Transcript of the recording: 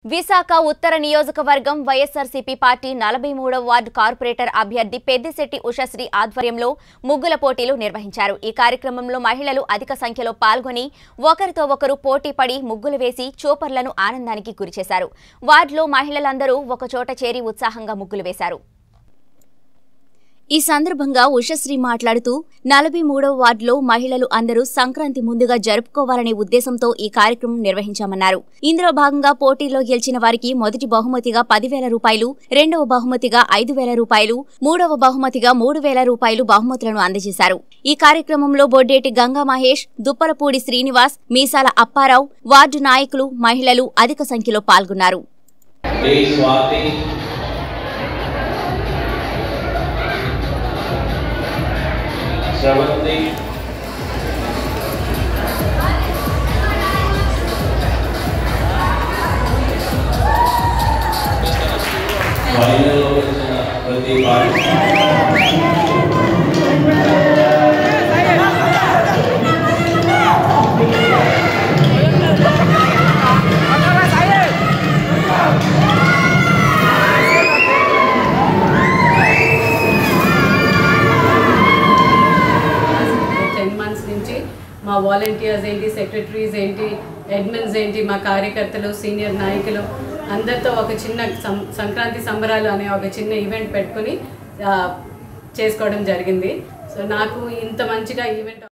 విశాఖ ఉత్తర నియోజకవర్గం వైఎస్ఆర్సీపీ పార్టీ నలభై మూడవ వార్డు కార్పొరేటర్ అభ్యర్థి పెద్దిశెట్టి ఉషశ్రీ ఆధ్వర్యంలో ముగ్గుల పోటీలు నిర్వహించారు ఈ కార్యక్రమంలో మహిళలు అధిక సంఖ్యలో పాల్గొని ఒకరితో ఒకరు పోటీ పడి ముగ్గులు వేసి చూపర్లను ఆనందానికి గురిచేశారు వార్డులో మహిళలందరూ ఒకచోట చేరి ఉత్సాహంగా ముగ్గులు వేశారు ఈ సందర్భంగా ఉషశ్రీ మాట్లాడుతూ నలభై మూడవ వార్డులో మహిళలు అందరూ సంక్రాంతి ముందుగా జరుపుకోవాలనే ఉద్దేశంతో ఈ కార్యక్రమం నిర్వహించామన్నారు ఇందులో భాగంగా పోటీలో గెలిచిన వారికి మొదటి బహుమతిగా పదివేల రూపాయలు రెండవ బహుమతిగా ఐదు వేల రూపాయలు మూడవ బహుమతిగా మూడు వేల రూపాయలు బహుమతులను అందజేశారు ఈ కార్యక్రమంలో బొడ్డేటి గంగా మహేష్ దుప్పలపూడి శ్రీనివాస్ మీసాల అప్పారావు వార్డు నాయకులు మహిళలు అధిక సంఖ్యలో పాల్గొన్నారు డి స్వాతి శ్రవంతి మహిళల్లో వచ్చిన ప్రతి పార్టీ టెన్ మంత్స్ నుంచి మా వాలంటీర్స్ ఏంటి సెక్రటరీస్ ఏంటి అడ్మిన్స్ ఏంటి మా కార్యకర్తలు సీనియర్ నాయకులు అందరితో ఒక చిన్న సం- సంక్రాంతి సంబరాలు అనే ఒక చిన్న ఈవెంట్ పెట్టుకుని ఆ, చేసుకోవడం జరిగింది సో నాకు ఇంత మంచిగా ఈవెంట్